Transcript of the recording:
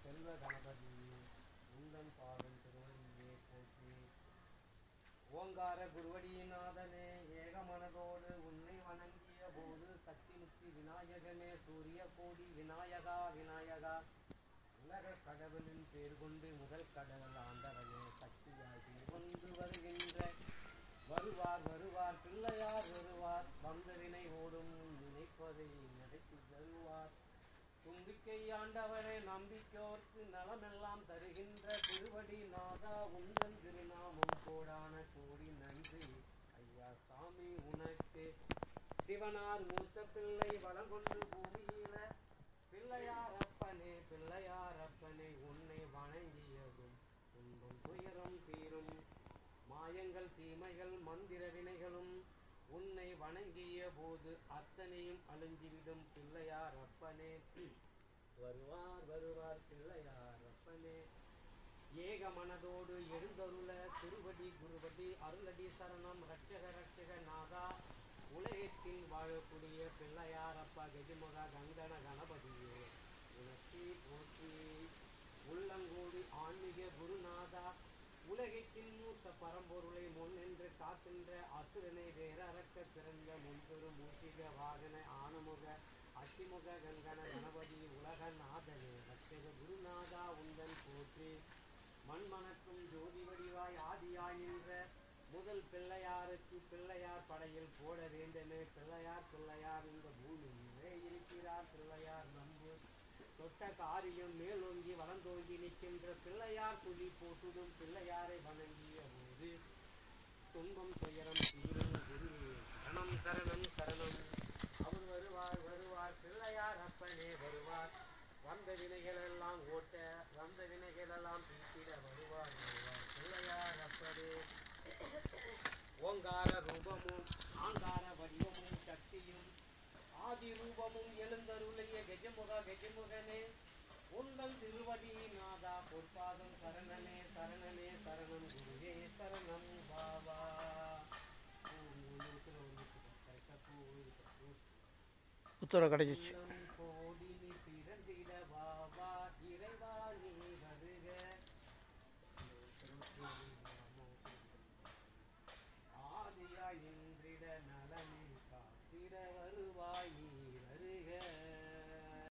செல்வ கணபதியே உந்தன் பாதம் திருவடியே போற்றி ஓங்கார குருவடிநாதனே ஏக மனதோடு உன்னை வணங்கிய போது சக்தி முக்தி விநாயகனே சூரிய கோடி விநாயகா விநாயகா உலக கடவுளின் பேர் கொண்டு முதல் கடவுள் ஆண்டவனே சக்தியாகி கொண்டு வருகின்ற வருவார் வருவார் பிள்ளையார் வருவார் வந்தவினை ஓடும் நினைப்பதை நடத்தி தருவார் தும்பிக்கை ஆண்டவரே நம்பிக்கோர்க்கு நலமெல்லாம் தருகின்ற திருவடி நாதா உந்தன் திருநாமம் கோடான கோடி நன்றி ஐயா சாமி உனக்கு சிவனார் மூத்த பிள்ளை வளம் கொண்டு பூமியில பிள்ளையார் அப்பனே பிள்ளையார் அப்பனே உன்னை வணங்கியதும் துன்பம் துயரம் தீரும் மாயங்கள் தீமைகள் மந்திர வினைகளும் உன்னை வணங்கிய போது அத்தனையும் அழிஞ்சிவிடும் பிள்ளையார் அப்பனே வருவார் வருவார் பிள்ளையார் அப்பனே ஏக மனதோடு எழுந்தருள திருவடி குருவடி அருளடி சரணம் ரட்சக ரட்சக நாதா உலகத்தில் வாழக்கூடிய பிள்ளையார் அப்பா கெஜமுக கங்கண கணபதியே உனக்கு போற்றி உள்ளங்கோடி ஆன்மீக குருநாதா உலகத்தின் மூத்த பரம்பொருளை முன்னின்று காக்கின்ற அசுரனை வேறறக்க பிறந்த முன்பெரு மூர்த்திக வாகன ஆனமுக அத்திமுக கங்கண கணபதி உலக நாதனே ரட்சக குருநாதா உந்தன் போற்றி மண்மணக்கும் ஜோதி வடிவாய் ஆதியாய் நின்ற முதல் பிள்ளையாருக்கு பிள்ளையார் படையில் போட வேண்டுமே பிள்ளையார் பிள்ளையார் இந்த பூமியிலே இருக்கிறார் பிள்ளையார் நம்பு தொட்ட காரியம் மேலோங்கி வளர்ந்தோங்கி நிற்கின்ற பிள்ளையார் துளி போட்டுடும் பிள்ளையாரை வணங்கிய போது துன்பம் துயரம் தீரும் குருவே சரணம் சரணம் சரணம் அவர் வருவார் வருவார் பிள்ளையார் அப்பனே வருவார் வந்த வினைகள் எல்லாம் ஓட்ட வந்த வினைகள் எல்லாம் தீட்டிட வருவார் வருவார் பிள்ளையார் அப்பனே ஓங்கார ரூபமும் ஆங்கார வடிவமும் சக்தியும் ஆதி ரூபமும் எழுந்தருளிய கஜமுக கஜமுகனே உந்தன் திருவடி நாதா பொற்பாதம் சரணனே சரணனே சரணம் குருவே சரணம் பாபா உத்தரவு கிடச்சிச்சு உள்ளம்